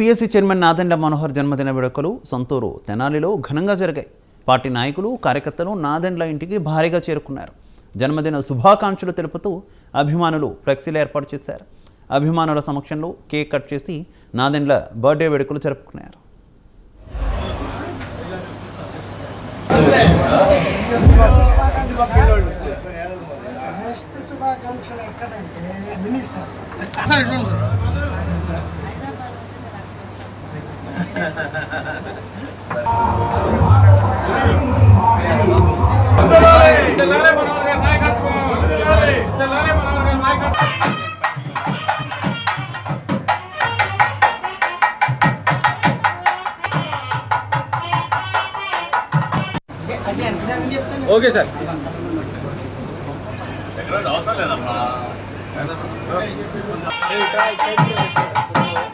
PSC chairman Nadendla Manohar జన్మదిన వేడుకలు సొంతూరు తెనాలిలో ఘనంగా జరిగాయి పార్టీ నాయకులు కార్యకర్తలు నాదెండ్ల ఇంటికి భారీగా చేరుకున్నారు జన్మదిన శుభాకాంక్షలు తెలుపుతూ అభిమానులు ఫ్లెక్సీలు ఏర్పాటు చేశారు అభిమానుల సమక్షంలో కేక్ కట్ చేసి నాదెండ్ల బర్త్డే వేడుకలు జరుపుకున్నారు నెక్స్ట్ శుభాకాంక్షలు ఎక్కడంటే మినిస్టర్ తెల్లారే మనోహర్ గారి నాయకత్వం తెల్లారే మనోహర్ గారి నాయకత్వం ఓకే సార్ అవసరం లేదమ్మా